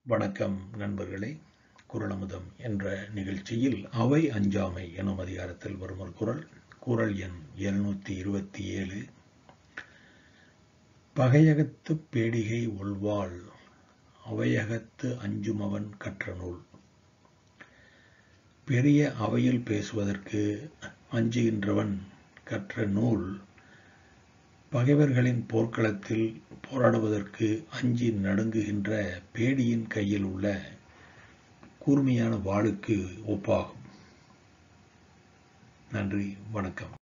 வணக்கம் நண்பர்களே குரலமுதம் என்ற நிகழ்ச்சியில் அவை அஞ்சாமை எனும் அதிகாரத்தில் வரும் ஒரு குரல் குரல் எண் எழுநூற்றி இருபத்தி ஏழு பகையகத்துப் பேடிகை ஒள்வாள் அவையகத்து அஞ்சுமவன் கற்ற நூல் பெரிய அவையில் பேசுவதற்கு அஞ்சுகின்றவன் கற்ற நூல் பகைவர்களின் போர்க்களத்தில் போராடுவதற்கு அஞ்சி நடுங்குகின்ற பேடியின் கையில் உள்ள கூர்மையான வாளுக்கு ஒப்பாகும் நன்றி வணக்கம்